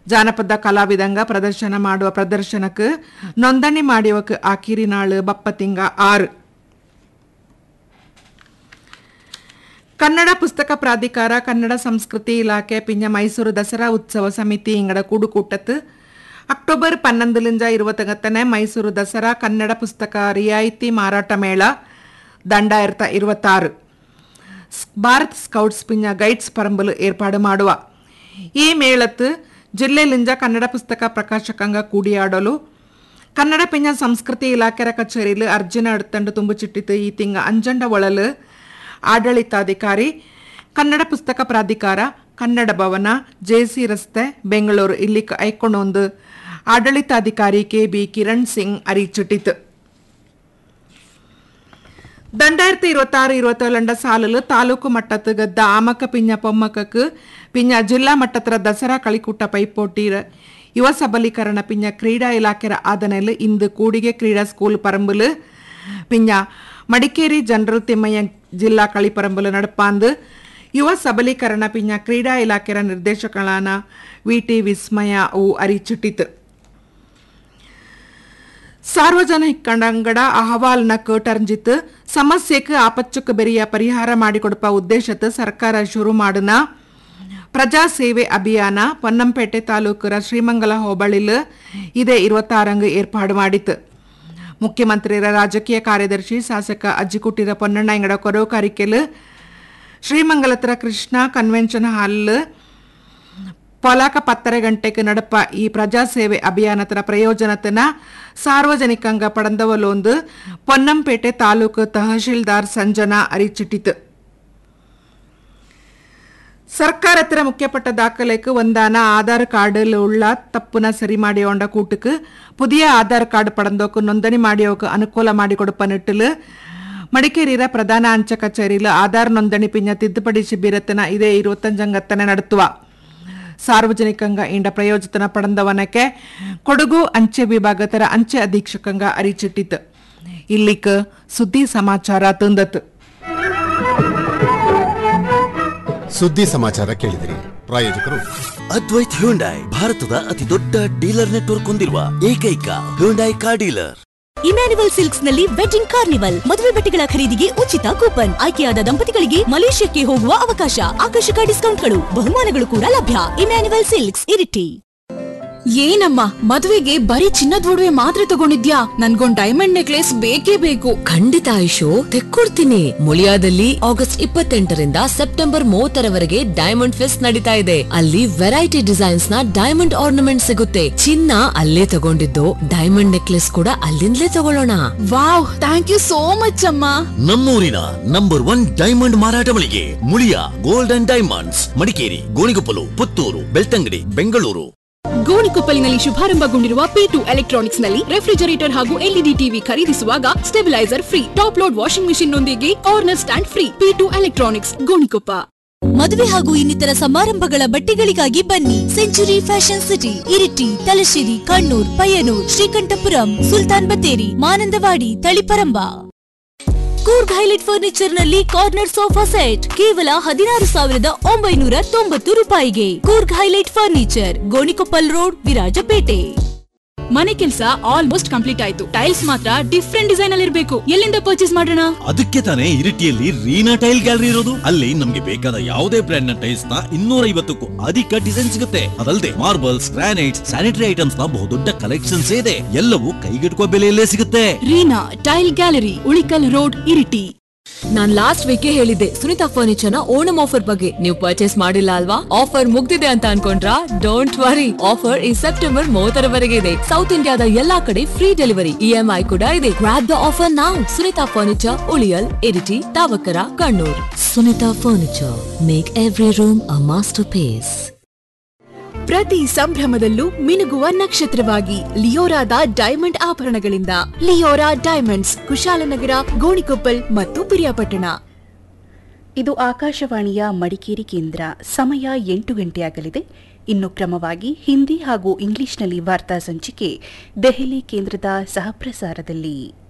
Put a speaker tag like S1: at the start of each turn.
S1: ಜಾನಪದ ಕಲಾವಿದಂಗ ಪ್ರದರ್ಶನ ಮಾಡುವ ಪ್ರದರ್ಶನಕ್ಕೆ ನೋಂದಣಿ ಮಾಡುವಕ್ಕೆ ಆಕಿರಿ ನಾಳು ಬಪ್ಪ ತಿಂಗ ಆರು ಕನ್ನಡ ಪುಸ್ತಕ ಪ್ರಾಧಿಕಾರ ಕನ್ನಡ ಸಂಸ್ಕೃತಿ ಇಲಾಖೆ ಪಿಂಜ ಮೈಸೂರು ದಸರಾ ಉತ್ಸವ ಸಮಿತಿ ಇಂಗಡ ಕೂಡುಕೂಟತ್ತು ಅಕ್ಟೋಬರ್ ಪನ್ನೊಂದಲಿಂದ ഇരുപത്തകത്തನೆ ಮೈಸೂರು ದಸರಾ ಕನ್ನಡ ಪುಸ್ತಕ ರಿಯಾಯಿತಿ ಮಾರಾಟ ಮೇಳ ದಂಡಾಯಿರತ ഇരുപത്താറ് ಭಾರತ್ ಸ್ಕೌಟ್ಸ್ ಪಿಂಜ ಗೈಡ್ಸ್ ಪರಂಬಲು ಏರ್ಪಾಡು ಮಾಡುವ ಈ ಮೇಳತ್ತು ಜಿಲ್ಲೆಲಿಂಜ ಕನ್ನಡ ಪುಸ್ತಕ ಪ್ರಕಾಶಕಂಗ ಕೂಡಿಯಾಡಲು ಕನ್ನಡ ಪಿಂಜ ಸಂಸ್ಕೃತಿ ಇಲಾಖೆರ ಕಚೇರಿಲು ಅರ್ಜಿನ ಅಡ್ತಂಡು ತುಂಬುಚಿಟ್ಟಿತು ಈ ತಿಂಗ ಅಂಜಂಡ ಒಳಲು ಆಡಳಿತಾಧಿಕಾರಿ ಕನ್ನಡ ಪುಸ್ತಕ ಪ್ರಾಧಿಕಾರ ಕನ್ನಡ ಭವನ ಜೆಸಿ ರಸ್ತೆ ಬೆಂಗಳೂರು ಇಲ್ಲಿ ಐಕೊಂಡೊಂದು ಆಡಳಿತಾಧಿಕಾರಿ ಕೆ ಬಿ ಕಿರಣ್ ಸಿಂಗ್ ಅರಿಚಿಟ್ಟಿತು ரெண்டாயிரத்தி இருபத்தாறு இருபத்தேழுண்ட சாலில் தாலூக்கு மட்டத்து கத்த ஆமக்க பிஞ்ச பொம்மக்கு பிஞ்ச ಜಿಲ್ಲಾ ಮಟ್ಟತ್ರ ದಸರಾ ಕಳಿಕೂಟ ಪೈಪೋಟಿ ಯುವ ಸಬಲೀಕರಣ ಪಿಂಜ ಕ್ರೀಡಾ ಇಲಾಖೆರ ಆದನೆಲ್ ಇಂದು ಕೂಡಿಗೆ ಕ್ರೀಡಾ ಸ್ಕೂಲ್ ಪರಂಬುಲು ಪಿಂಜ ಮಡಿಕೇರಿ ಜನರಲ್ ತಿಮ್ಮಯ್ಯ ಜಿಲ್ಲಾ ಕಳಿಪರಂಬುಲು ನಡಪಾಂದು ಯುವ ಸಬಲೀಕರಣ ಪಿಂಜ ಕ್ರೀಡಾ ಇಲಾಖೆರ ನಿರ್ದೇಶಕಳಾನ ವಿ ಟಿ ವಿಸ್ಮಯ ಅವು ಅರಿಚಿಟ್ಟಿತು ಸಾರ್ವಜನಿಕಂಗಡ ಅಹವಾಲ್ನ ಕೇಟರ್ಜಿತ್ ಸಮಸ್ಯೆக்கு ಆಪಚ್ಚುக்கு ಬೆರಿಯ ಪರಿಹಾರ ಮಾಡಿಕೊಡುವ ಉದ್ದೇಶದ ಸರ್ಕಾರ ಶುರು ಮಾಡಿನ ಪ್ರಜಾ ಸೇವೆ ಅಭಿಯಾನ ಪೊನ್ನಂಪೇಟೆ ತಾಲೂಕರ ಶ್ರೀಮಂಗಲ ಹೋಬಳಿಲ್ ಇದೇ ഇരുപത്താರಂಗ್ ಏರ್ಪಾಡು ಮಾಡಿತು ಮುಖ್ಯಮಂತ್ರಿರ ರಾಜಕೀಯ ಕಾರ್ಯದರ್ಶಿ ಶಾಸಕ ಅಜ್ಜಿಕುಟ್ಟಿರ ಪೊನ್ನಣ್ಣ ಇಂಗಡ ಕೊರೋಕಾರಿಕೆಲ್ ಶ್ರೀಮಂಗಲತ್ರ ಕೃಷ್ಣ ಕನ್ವೆನ್ಷನ್ ಹಾಲ್ ಪೊಲಾಕ ಪತ್ತರೆ ಗಂಟೆಗೆ ನಡಪ ಈ ಪ್ರಜಾ ಸೇವೆ ಅಭಿಯಾನದ ಪ್ರಯೋಜನತನ ಸಾರ್ವಜನಿಕಂಗ ಪಡಂದವಲೊಂದು ಪೊನ್ನಂಪೇಟೆ ತಾಲೂಕು ತಹಶೀಲ್ದಾರ್ ಸಂಜನಾ ಅರಿಚಿಟ್ಟಿತು ಸರ್ಕಾರತ್ರ ಮುಖ್ಯಪಟ್ಟ ದಾಖಲೆக்கு ಒಂದಾನ ಆಧಾರ್ ಕಾರ್ಡಿல் உள்ள தப்புன சரி ಮಾಡಿயோண்ட கூட்டுக்கு புதிய ஆதார் ಕಾರ್ಡ್ ಪಡೆದೋಕು ನೋಂದಣಿ ಮಾಡಿಯೋಕೆ ಅನುಕೂಲ ಮಾಡಿಕೊಡುಪ ನಿಟ್ಟಿಲು ಮಡಿಕೇರಿಯ ಪ್ರಧಾನ ಅಂಚೆ ಕಚೇರಿಲು ಆಧಾರ್ ನೋಂದಣಿ ಪಿಂಜ ತಿದ್ದುಪಡಿ ಶಿಬಿರತನ ಇದೇ ഇരുപത്തഞ്ചಂಗತ್ತನೆ ನಡೆത്തുವ ಸಾರ್ವಜನಿಕಂಗ ಇಂಡ ಪ್ರಯೋಜನ ಪಡೆದವನಕ್ಕೆ ಕೊಡಗು ಅಂಚೆ ವಿಭಾಗತರ ಅಂಚೆ ಅಧೀಕ್ಷಕಂಗ ಅರಿಚಿಟ್ಟಿತು ಇಲ್ಲಿಕ್ ಸುದ್ದಿ ಸಮಾಚಾರ ತಂದತ್ತು
S2: ಸುದ್ದಿ ಸಮಾಚಾರ ಕೇಳಿದಿರಿ ಪ್ರಾಯೋಜಕರು
S3: ಅದ್ವೈತ್ ಹ್ಯುಂಡೈ ಭಾರತದ ಅತಿ ದೊಡ್ಡ ಡೀಲರ್ ನೆಟ್ವರ್ಕ್ ಹೊಂದಿರುವ ಏಕೈಕ Hyundai car dealer
S4: Emmanuel silks ನಲ್ಲಿ ವೆಡ್ಡಿಂಗ್ ಕಾರ್ನಿವಲ್ ಮದುವೆ ಬಟ್ಟೆಗಳ ಖರೀದಿಗೆ ಉಚಿತ ಕೂಪನ್ ಆಯ್ಕೆಯಾದ ದಂಪತಿಗಳಿಗೆ ಮಲೇಷ್ಯಾಕ್ಕೆ ಹೋಗುವ ಅವಕಾಶ ಆಕರ್ಷಕ ಡಿಸ್ಕೌಂಟ್ಗಳು ಬಹುಮಾನಗಳು ಕೂಡ ಲಭ್ಯ ಇಮ್ಯಾನ್ಯುವಲ್ ಸಿಲ್ಕ್ಸ್ ಇರಿಟಿ
S5: ಏನಮ್ಮ ಮದುವೆಗೆ ಬರೀ ಚಿನ್ನದ ಒಡವೆ ಮಾತ್ರ ತಗೊಂಡಿದ್ಯಾ ನನ್ಗೊಂದ್ ಡೈಮಂಡ್ ನೆಕ್ಲೆಸ್ ಬೇಕೇ ಬೇಕು
S6: ಖಂಡಿತ ಆಯುಷು ತೆಕ್ಕೊಡ್ತೀನಿ ಮುಳಿಯಾದಲ್ಲಿ ಆಗಸ್ಟ್ ಇಪ್ಪತ್ತೆಂಟರಿಂದ ಸೆಪ್ಟೆಂಬರ್ ಮೂವತ್ತರವರೆಗೆ ಡೈಮಂಡ್ ಫೆಸ್ಟ್ ನಡೀತಾ ಇದೆ ಅಲ್ಲಿ ವೆರೈಟಿ ಡಿಸೈನ್ಸ್ ನ ಡೈಮಂಡ್ ಆರ್ನಮೆಂಟ್ ಸಿಗುತ್ತೆ ಚಿನ್ನ ಅಲ್ಲೇ ತಗೊಂಡಿದ್ದು ಡೈಮಂಡ್ ನೆಕ್ಲೆಸ್ ಕೂಡ ಅಲ್ಲಿಂದಲೇ ತಗೊಳ್ಳೋಣ
S5: wow thank you so much ಅಮ್ಮ
S3: ನಮ್ಮೂರಿನ ನಂಬರ್ ಒನ್ ಡೈಮಂಡ್ ಮಾರಾಟ ಮಳಿಗೆ Muliya gold and diamonds Madikeri Gonikoppal Puttur Belthangady Bengaluru
S5: ಗೋಣಿಕೊಪ್ಪಲಿನಲ್ಲಿ ಶುಭಾರಂಭಗೊಂಡಿರುವ ಪಿ ಟು ಎಲೆಕ್ಟ್ರಾನಿಕ್ಸ್ ನಲ್ಲಿ ರೆಫ್ರಿಜರೇಟರ್ ಹಾಗೂ ಎಲ್ಇಡಿ ಟಿವಿ ಖರೀದಿಸುವಾಗ stabilizer free top load washing machine ನೊಂದಿಗೆ corner stand free P two electronics Gonikoppa
S4: ಮದುವೆ ಹಾಗೂ ಇನ್ನಿತರ ಸಮಾರಂಭಗಳ ಬಟ್ಟೆಗಳಿಗಾಗಿ ಬನ್ನಿ century fashion city Iritty Thalassery Kannur Payyanur Sreekantapuram Sultan Bathery Mananthavady Taliparamba Coorg highlight furniture ನಲ್ಲಿ ಕಾರ್ನರ್ ಸೋಫಾ ಸೆಟ್ ಕೇವಲ ಹದಿನಾರು ಸಾವಿರದ ಒಂಬೈನೂರ ತೊಂಬತ್ತು ರೂಪಾಯಿಗೆ Coorg highlight furniture Gonikoppal road Virajpet
S5: ಮನೆ ಕೆಲಸ ಆಲ್ಮೋಸ್ಟ್ ಕಂಪ್ಲೀಟ್ ಆಯ್ತು ಟೈಲ್ಸ್ ಮಾತ್ರ ಡಿಫ್ರೆಂಟ್ ಡಿಸೈನ್ ಅಲ್ಲಿ ಇರಬೇಕು ಎಲ್ಲಿಂದ ಪರ್ಚೇಸ್ ಮಾಡೋಣ
S3: ಅದಕ್ಕೆ ತಾನೇ ಇರಿಟಿಯಲ್ಲಿ ರೀನಾ ಟೈಲ್ ಗ್ಯಾಲರಿ ಇರೋದು ಅಲ್ಲಿ ನಮ್ಗೆ ಬೇಕಾದ ಯಾವುದೇ ಬ್ರ್ಯಾಂಡ್ ನ ಟೈಲ್ಸ್ ನ ಇನ್ನೂರ ಐವತ್ತಕ್ಕೂ ಅಧಿಕ ಡಿಸೈನ್ ಸಿಗುತ್ತೆ ಅದಲ್ಲದೆ ಮಾರ್ಬಲ್ಸ್ ಗ್ರಾನೈಟ್ಸ್ ಸ್ಯಾನಿಟರಿ ಐಟಮ್ಸ್ ನ ಬಹುದೊಡ್ಡ ಕಲೆಕ್ಷನ್ಸ್ ಇದೆ ಎಲ್ಲವೂ ಕೈಗೆಟುಕುವ ಬೆಲೆಯಲ್ಲೇ ಸಿಗುತ್ತೆ
S5: Reena tile gallery Ulikkal road Iritty
S6: ನಾನ್ ಲಾಸ್ಟ್ ವೀಕೆ ಹೇಳಿದ್ದೆ ಸುನಿತಾ ಫರ್ನಿಚರ್ ನ ಓಣಂ ಆಫರ್ ಬಗ್ಗೆ ನೀವು ಪರ್ಚೇಸ್ ಮಾಡಿಲ್ಲ ಅಲ್ವಾ ಆಫರ್ ಮುಗ್ದಿದೆ ಅಂತ ಅನ್ಕೊಂಡ್ರಾ ಡೋಂಟ್ ವರಿ ಆಫರ್ ಈ ಸೆಪ್ಟೆಂಬರ್ ಮೂವತ್ತರವರೆಗೆ ಇದೆ ಸೌತ್ ಇಂಡಿಯಾದ ಎಲ್ಲಾ ಕಡೆ ಫ್ರೀ ಡೆಲಿವರಿ ಇಎಂಐ ಕೂಡ ಇದೆ ಗ್ರಾಪ್ ದ ಆಫರ್ ನಾವು ಸುನಿತಾ ಫರ್ನಿಚರ್ ಉಳಿಯಲ್ Iritty Thavakkara Kannur Sunitha furniture make every room a masterpiece
S5: ಪ್ರತಿ ಸಂಭ್ರಮದಲ್ಲೂ ಮಿನುಗುವ ನಕ್ಷತ್ರವಾಗಿ ಲಿಯೋರಾದ ಡೈಮಂಡ್ ಆಭರಣಗಳಿಂದ ಲಿಯೋರಾ ಡೈಮಂಡ್ಸ್ ಕುಶಾಲನಗರ ಗೋಣಿಕೊಪ್ಪಲ್ ಮತ್ತು ಪಿರಿಯಾಪಟ್ಟಣ
S7: ಇದು ಆಕಾಶವಾಣಿಯ ಮಡಿಕೇರಿ ಕೇಂದ್ರ ಸಮಯ ಎಂಟು ಗಂಟೆಯಾಗಲಿದೆ ಇನ್ನು ಕ್ರಮವಾಗಿ ಹಿಂದಿ ಹಾಗೂ ಇಂಗ್ಲಿಷ್ನಲ್ಲಿ ವಾರ್ತಾ ಸಂಚಿಕೆ ದೆಹಲಿ ಕೇಂದ್ರದ ಸಹಪ್ರಸಾರದಲ್ಲಿ